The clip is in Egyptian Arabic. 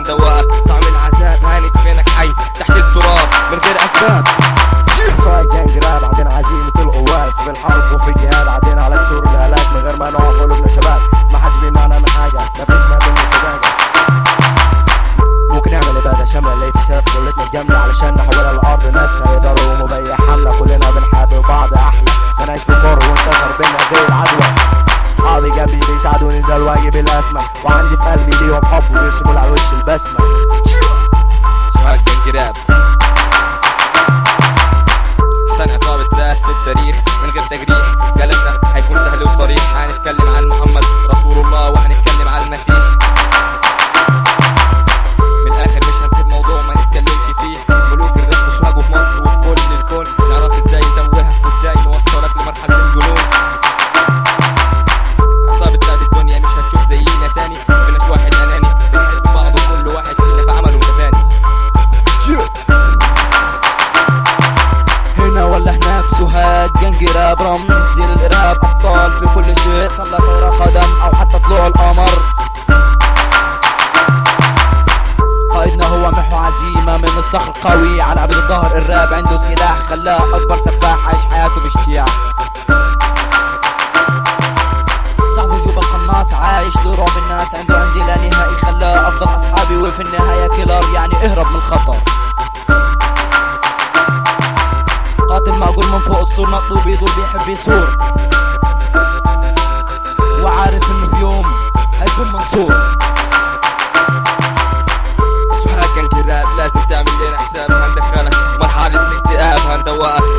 هندوقك طعم العذاب هندفنك حي تحت التراب من غير اسباب سواء جانج راب عندنا عزيمة القوات في الحرب وفي الجهاد عدينا على كسور الهلاك من غير ما نقف قلوبنا ثبات ما حدش بيمنعنا من حاجة مفيش ما بينا سباقة ممكن نعمل عبادة شاملة اللي في سبب دولتنا الجاملة علشان نحولها لأرض ناس هيقدروا ومبيع حملة كلنا بنحابب بعض أحلى بنعيش في قر وانتشر بينا زي العدوى صحابي جنبي بيساعدوني ده الواجب الأسمى وعندي في قلبي ليهم حب وبيرسموا لي على الوش البسمة سوهاج جنج راب حسن عصابة راب في التاريخ من غير تجريح كلامنا هيكون سهل وصريح هنتكلم عن محمد رسول الله وهنتكلم عن المسيح من الاخر مش هنسيب موضوع ما نتكلمش فيه ملوك الراب في سوهاج وفي مصر وفي كل الكون نعرف ازاي نتوهك وازاي نوصلك لمرحلة الجنون عصابة راب الدنيا مش هتشوف زينا تاني مفيناش واحد اناني بنحب بعض وكل واحد فينا في عمله متفاني هنا ولا هناك سوهاج جنج راب رمز للإرهاب أبطال في كل شيء صلت ورا قدم أو حتى طلوع القمر قائدنا هو محو عزيمة من الصخر قوي على عبد الظهر الراب عنده سلاح خلاه أكبر سفاح عايش حياته باشتياق صاحبه جوب القناص عايش لرعب الناس عنده عندي لا نهائي خلاه أفضل أصحابي وفي النهاية كيلر يعني اهرب من الخطر قاتل معقول من فوق السور مطلوب يدور بيحب يثور وعارف انه في يوم هيكون منصور سوهاج كان كراب لازم تعمل لنا حساب هندخلك مرحلة الاكتئاب هندوقك